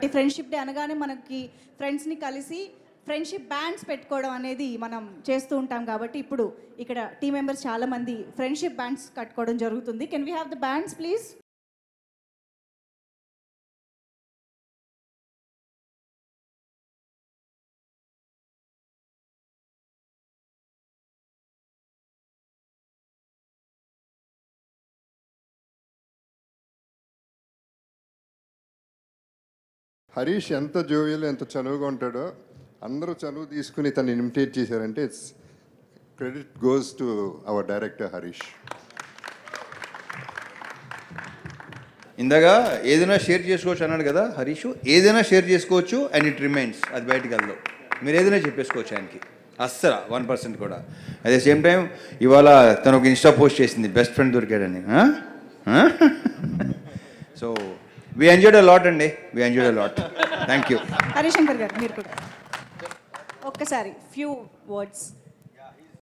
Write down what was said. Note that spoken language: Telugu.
కాబట్టి ఫ్రెండ్షిప్ డే అనగానే మనకి ఫ్రెండ్స్ని కలిసి ఫ్రెండ్షిప్ బ్యాండ్స్ పెట్టుకోవడం అనేది మనం చేస్తూ ఉంటాం కాబట్టి ఇప్పుడు ఇక్కడ టీం మెంబర్స్ చాలా మంది ఫ్రెండ్షిప్ బ్యాండ్స్ కట్టుకోవడం జరుగుతుంది can we have the bands please Harish ఎంత జోవియల్ ఎంత చనువుగా ఉంటాడో అందరూ చనువు తీసుకుని తను ఇమిటేట్ చేశారంటే it's credit goes to our director Harish ఇందాక ఏదైనా షేర్ చేసుకోవచ్చు అన్నాడు కదా హరీష్ ఏదైనా షేర్ చేసుకోవచ్చు అండ్ ఇట్ రిమైన్స్ అది బయటికి వెళ్ళదు మీరు ఏదైనా చెప్పేసుకోవచ్చు ఆయనకి అస్సలు వన్ పర్సెంట్ కూడా అట్ ద సేమ్ టైం ఇవాళ తను ఒక ఇన్స్టా పోస్ట్ చేసింది బెస్ట్ ఫ్రెండ్ దొరికాడని so we enjoyed a lot అండి we enjoyed a lot thank you Harishankar garu మీరు కూడా ఒక్కసారి ఫ్యూ వర్డ్స్